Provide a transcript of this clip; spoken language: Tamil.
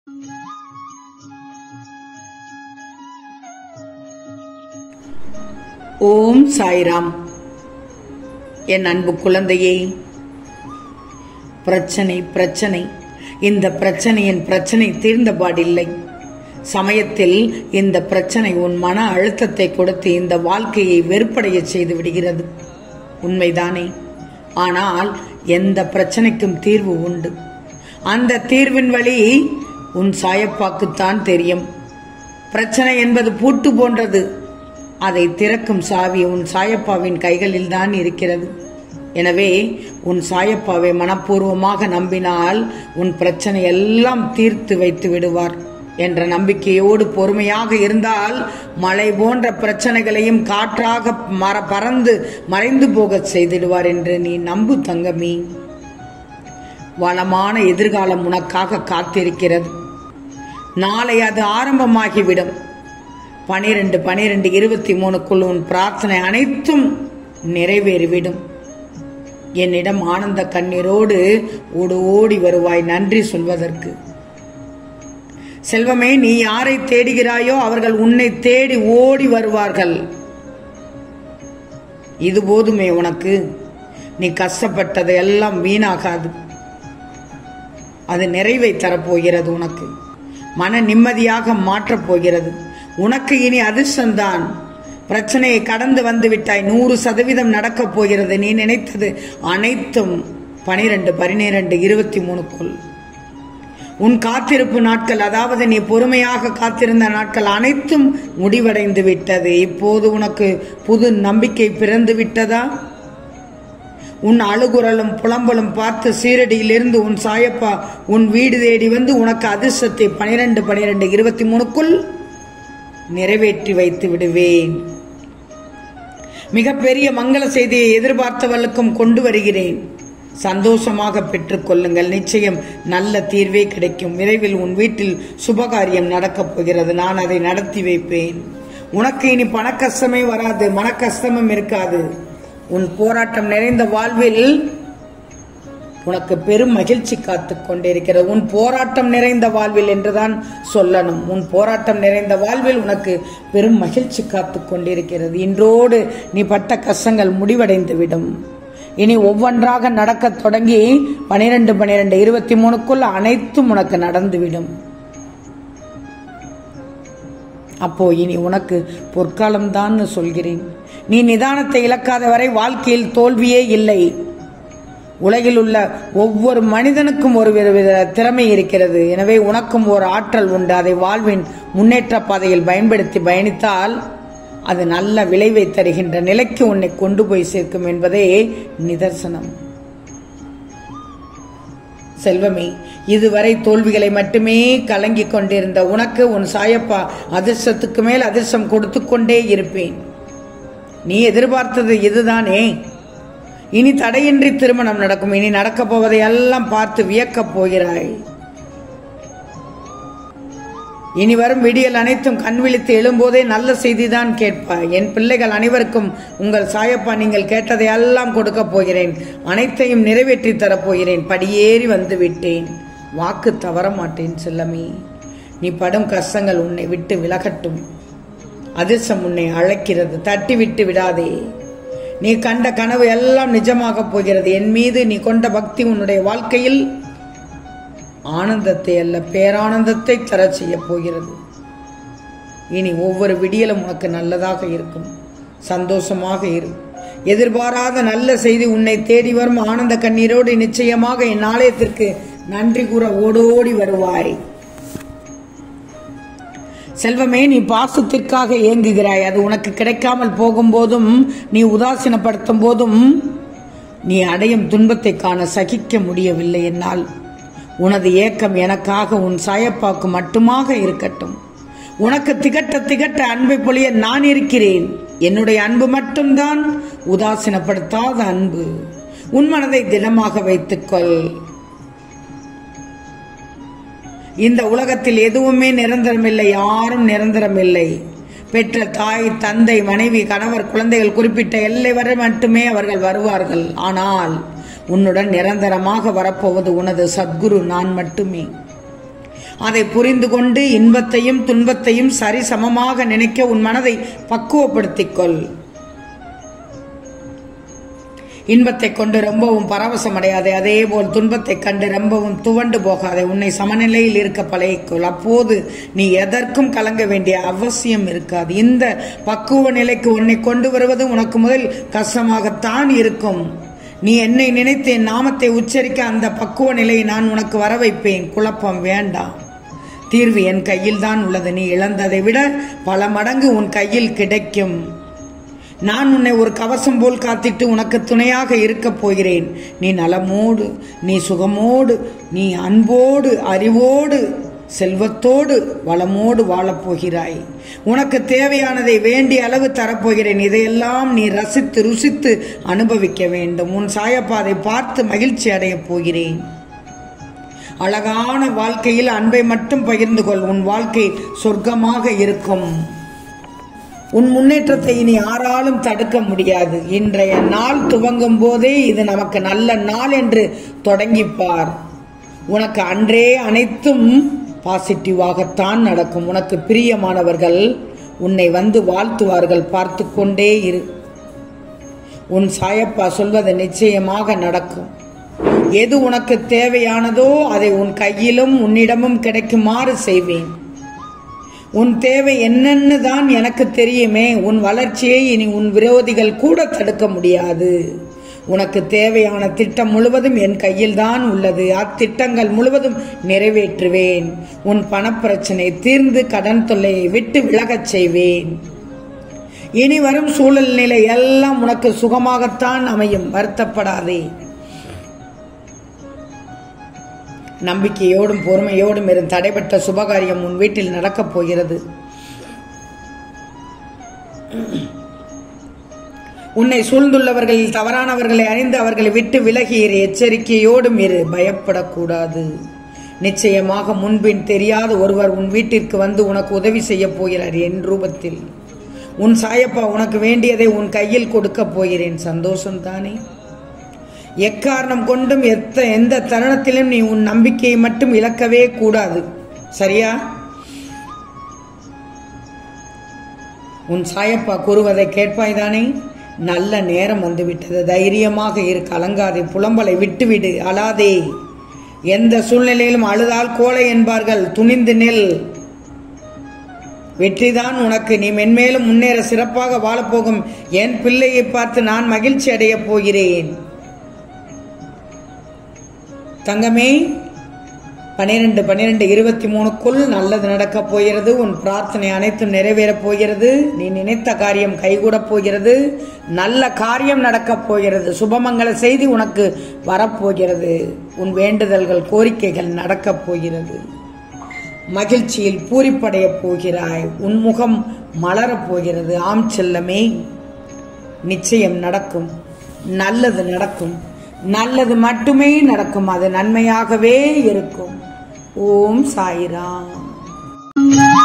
ஓம் சாய்ராம் என் அன்பு குழந்தையே பிரச்சனை பிரச்சனை இந்த பிரச்சனையின் பிரச்சனை தீர்ந்தபாடில்லை சமயத்தில் இந்த பிரச்சனை உன் மன அழுத்தத்தை கொடுத்து இந்த வாழ்க்கையை வெறுப்படைய செய்து விடுகிறது உண்மைதானே ஆனால் எந்த பிரச்சனைக்கும் தீர்வு உண்டு அந்த தீர்வின் வழி உன் சாயப்பாக்குத்தான் தெரியும் பிரச்சனை என்பது பூட்டு போன்றது அதை திறக்கும் சாவி உன் சாயப்பாவின் கைகளில் தான் இருக்கிறது எனவே உன் சாயப்பாவை மனப்பூர்வமாக நம்பினால் உன் பிரச்சனை எல்லாம் தீர்த்து வைத்து விடுவார் என்ற நம்பிக்கையோடு பொறுமையாக இருந்தால் மழை போன்ற பிரச்சனைகளையும் காற்றாக மர பறந்து மறைந்து போகச் செய்திடுவார் என்று நீ நம்பு தங்கமி வளமான எதிர்காலம் உனக்காக காத்திருக்கிறது நாளை அது ஆரம்பமாகிவிடும் பனிரெண்டு பனிரெண்டு இருபத்தி மூணுக்குள் உன் பிரார்த்தனை அனைத்தும் நிறைவேறிவிடும் என்னிடம் ஆனந்த கண்ணீரோடு ஓடு ஓடி வருவாய் நன்றி சொல்வதற்கு செல்வமே நீ யாரை தேடுகிறாயோ அவர்கள் உன்னை தேடி ஓடி வருவார்கள் இது போதுமே உனக்கு நீ கஷ்டப்பட்டது எல்லாம் வீணாகாது அது நிறைவை தரப்போகிறது உனக்கு மன நிம்மதியாக மாற்றப் போகிறது உனக்கு இனி அதிர்ஷ்டம்தான் பிரச்சனையை கடந்து வந்து விட்டாய் நூறு சதவீதம் நடக்கப் போகிறது நீ நினைத்தது அனைத்தும் பனிரெண்டு பனிரெண்டு இருபத்தி மூணுக்குள் உன் காத்திருப்பு நாட்கள் அதாவது நீ பொறுமையாக காத்திருந்த நாட்கள் அனைத்தும் முடிவடைந்து விட்டது இப்போது உனக்கு புது நம்பிக்கை பிறந்து விட்டதா உன் அழுகுரலும் புலம்பலும் பார்த்து சீரடியிலிருந்து உன் சாயப்பா உன் வீடு தேடி வந்து உனக்கு அதிர்ஷ்டத்தை பனிரெண்டு பனிரெண்டு இருபத்தி மூணுக்குள் நிறைவேற்றி வைத்து விடுவேன் மிகப்பெரிய மங்கள செய்தியை எதிர்பார்த்தவர்களுக்கும் கொண்டு வருகிறேன் சந்தோஷமாக பெற்றுக்கொள்ளுங்கள் நிச்சயம் நல்ல தீர்வே கிடைக்கும் விரைவில் உன் வீட்டில் சுபகாரியம் நடக்கப் போகிறது நான் அதை நடத்தி வைப்பேன் உனக்கு இனி பணக்கஷ்டமே வராது மனக்கஷ்டமும் இருக்காது உன் போராட்டம் நிறைந்த வாழ்வில் உனக்கு பெரும் மகிழ்ச்சி காத்து கொண்டிருக்கிறது உன் போராட்டம் நிறைந்த வாழ்வில் என்றுதான் சொல்லணும் உன் போராட்டம் நிறைந்த வாழ்வில் உனக்கு பெரும் மகிழ்ச்சி காத்து கொண்டிருக்கிறது இன்றோடு நீ பட்ட கஷ்டங்கள் முடிவடைந்து விடும் இனி ஒவ்வொன்றாக நடக்கத் தொடங்கி பனிரெண்டு பனிரெண்டு இருபத்தி மூணுக்குள் அனைத்தும் உனக்கு நடந்துவிடும் அப்போ இனி உனக்கு பொற்காலம்தான் சொல்கிறேன் நீ நிதானத்தை இழக்காத வரை வாழ்க்கையில் தோல்வியே இல்லை உலகில் உள்ள ஒவ்வொரு மனிதனுக்கும் ஒரு வித திறமை இருக்கிறது எனவே உனக்கும் ஒரு ஆற்றல் உண்டு அதை வாழ்வின் முன்னேற்ற பாதையில் பயன்படுத்தி பயணித்தால் அது நல்ல விளைவை தருகின்ற நிலைக்கு உன்னை கொண்டு போய் சேர்க்கும் என்பதே நிதர்சனம் செல்வமே இதுவரை தோல்விகளை மட்டுமே கலங்கிக் கொண்டிருந்த உனக்கு உன் சாயப்பா அதிர்ஷ்டத்துக்கு மேல் அதிர்ஷ்டம் கொடுத்து கொண்டே இருப்பேன் நீ எதிர்பார்த்தது இதுதானே இனி தடையின்றி திருமணம் நடக்கும் இனி நடக்கப் போவதை எல்லாம் பார்த்து வியக்கப் போகிறாய் இனி வரும் விடியல் அனைத்தும் கண் விழித்து எழும்போதே நல்ல செய்திதான் கேட்பாய் என் பிள்ளைகள் அனைவருக்கும் உங்கள் சாயப்பா நீங்கள் கேட்டதை எல்லாம் கொடுக்கப் போகிறேன் அனைத்தையும் நிறைவேற்றி தரப்போகிறேன் படியேறி வந்து விட்டேன் வாக்கு தவற மாட்டேன் செல்லமே நீ படும் கஷ்டங்கள் உன்னை விட்டு விலகட்டும் அதிர்ஷ்டம் உன்னை அழைக்கிறது தட்டி விட்டு விடாதே நீ கண்ட கனவு எல்லாம் நிஜமாக போகிறது என் மீது நீ கொண்ட பக்தி உன்னுடைய வாழ்க்கையில் ஆனந்தத்தை அல்ல பேரானந்தத்தை தர செய்ய போகிறது இனி ஒவ்வொரு விடியலும் உனக்கு நல்லதாக இருக்கும் சந்தோஷமாக இரு எதிர்பாராத நல்ல செய்தி உன்னை தேடி வரும் ஆனந்த கண்ணீரோடு நிச்சயமாக என் ஆலயத்திற்கு நன்றி கூற ஓடோடி வருவாய் செல்வமே நீ பாசத்திற்காக ஏங்குகிறாய் அது உனக்கு கிடைக்காமல் போகும்போதும் நீ உதாசீனப்படுத்தும் போதும் நீ அடையும் துன்பத்தை காண சகிக்க முடியவில்லை என்னால் உனது ஏக்கம் எனக்காக உன் சாயப்பாக்கு மட்டுமாக இருக்கட்டும் உனக்கு திகட்ட திகட்ட அன்பை பொழிய நான் இருக்கிறேன் என்னுடைய அன்பு மட்டும்தான் உதாசீனப்படுத்தாத அன்பு உன் மனதை திடமாக வைத்துக்கொள் இந்த உலகத்தில் எதுவுமே நிரந்தரமில்லை யாரும் நிரந்தரமில்லை பெற்ற தாய் தந்தை மனைவி கணவர் குழந்தைகள் குறிப்பிட்ட எல்லை வரை மட்டுமே அவர்கள் வருவார்கள் ஆனால் உன்னுடன் நிரந்தரமாக வரப்போவது உனது சத்குரு நான் மட்டுமே அதை புரிந்து கொண்டு இன்பத்தையும் துன்பத்தையும் சரிசமமாக நினைக்க உன் மனதை பக்குவப்படுத்திக் கொள் இன்பத்தை கொண்டு ரொம்பவும் பரவசம் அடையாதே அதே போல் துன்பத்தை கண்டு ரொம்பவும் துவண்டு போகாதே உன்னை சமநிலையில் இருக்க பழகிக்கொள் அப்போது நீ எதற்கும் கலங்க வேண்டிய அவசியம் இருக்காது இந்த பக்குவ நிலைக்கு உன்னை கொண்டு வருவது உனக்கு முதல் கஷ்டமாகத்தான் இருக்கும் நீ என்னை நினைத்து என் நாமத்தை உச்சரிக்க அந்த பக்குவ நிலையை நான் உனக்கு வர வைப்பேன் குழப்பம் வேண்டாம் தீர்வு என் கையில் தான் உள்ளது நீ இழந்ததை விட பல மடங்கு உன் கையில் கிடைக்கும் நான் உன்னை ஒரு கவசம் போல் காத்திட்டு உனக்கு துணையாக இருக்கப் போகிறேன் நீ நலமோடு நீ சுகமோடு நீ அன்போடு அறிவோடு செல்வத்தோடு வளமோடு வாழப் போகிறாய் உனக்கு தேவையானதை வேண்டிய அளவு தரப்போகிறேன் இதையெல்லாம் நீ ரசித்து ருசித்து அனுபவிக்க வேண்டும் உன் சாயப்பாதை பார்த்து மகிழ்ச்சி அடையப் போகிறேன் அழகான வாழ்க்கையில் அன்பை மட்டும் பகிர்ந்து கொள் உன் வாழ்க்கை சொர்க்கமாக இருக்கும் உன் முன்னேற்றத்தை இனி யாராலும் தடுக்க முடியாது இன்றைய நாள் துவங்கும் போதே இது நமக்கு நல்ல நாள் என்று தொடங்கிப்பார் உனக்கு அன்றே அனைத்தும் பாசிட்டிவாகத்தான் நடக்கும் உனக்கு பிரியமானவர்கள் உன்னை வந்து வாழ்த்துவார்கள் பார்த்து கொண்டே இரு உன் சாயப்பா சொல்வது நிச்சயமாக நடக்கும் எது உனக்கு தேவையானதோ அதை உன் கையிலும் உன்னிடமும் கிடைக்குமாறு செய்வேன் உன் தேவை என்னன்னு தான் எனக்கு தெரியுமே உன் வளர்ச்சியை இனி உன் விரோதிகள் கூட தடுக்க முடியாது உனக்கு தேவையான திட்டம் முழுவதும் என் கையில் தான் உள்ளது அத்திட்டங்கள் முழுவதும் நிறைவேற்றுவேன் உன் பணப்பிரச்சனை தீர்ந்து கடன் தொல்லையை விட்டு விலகச் செய்வேன் இனி வரும் சூழல் நிலை எல்லாம் உனக்கு சுகமாகத்தான் அமையும் வருத்தப்படாதே நம்பிக்கையோடும் பொறுமையோடும் இருந்து தடைபட்ட சுபகாரியம் உன் வீட்டில் நடக்கப் போகிறது உன்னை சூழ்ந்துள்ளவர்கள் தவறானவர்களை அறிந்து அவர்களை விட்டு விலகி இரு எச்சரிக்கையோடும் இரு பயப்படக்கூடாது நிச்சயமாக முன்பின் தெரியாத ஒருவர் உன் வீட்டிற்கு வந்து உனக்கு உதவி செய்ய போகிறார் என் ரூபத்தில் உன் சாயப்பா உனக்கு வேண்டியதை உன் கையில் கொடுக்கப் போகிறேன் சந்தோஷம் தானே எக்காரணம் கொண்டும் எத்த எந்த தருணத்திலும் நீ உன் நம்பிக்கையை மட்டும் இழக்கவே கூடாது சரியா உன் சாயப்பா கூறுவதை கேட்பாய்தானே நல்ல நேரம் வந்துவிட்டது தைரியமாக இரு கலங்காதே புலம்பலை விட்டுவிடு அழாதே எந்த சூழ்நிலையிலும் அழுதால் கோலை என்பார்கள் துணிந்து நெல் வெற்றிதான் உனக்கு நீ மென்மேலும் முன்னேற சிறப்பாக வாழப்போகும் என் பிள்ளையை பார்த்து நான் மகிழ்ச்சி அடையப் போகிறேன் தங்கமே பனிரெண்டு பன்னிரெண்டு இருபத்தி மூணுக்குள் நல்லது நடக்கப் போகிறது உன் பிரார்த்தனை அனைத்தும் நிறைவேறப் போகிறது நீ நினைத்த காரியம் கைகூடப் போகிறது நல்ல காரியம் நடக்கப் போகிறது சுபமங்கல செய்தி உனக்கு வரப்போகிறது உன் வேண்டுதல்கள் கோரிக்கைகள் நடக்கப் போகிறது மகிழ்ச்சியில் பூரிப்படையப் போகிறாய் உன் முகம் மலரப் போகிறது ஆம் செல்லமே நிச்சயம் நடக்கும் நல்லது நடக்கும் நல்லது மட்டுமே நடக்கும் அது நன்மையாகவே இருக்கும் ஓம் சாய்ராம்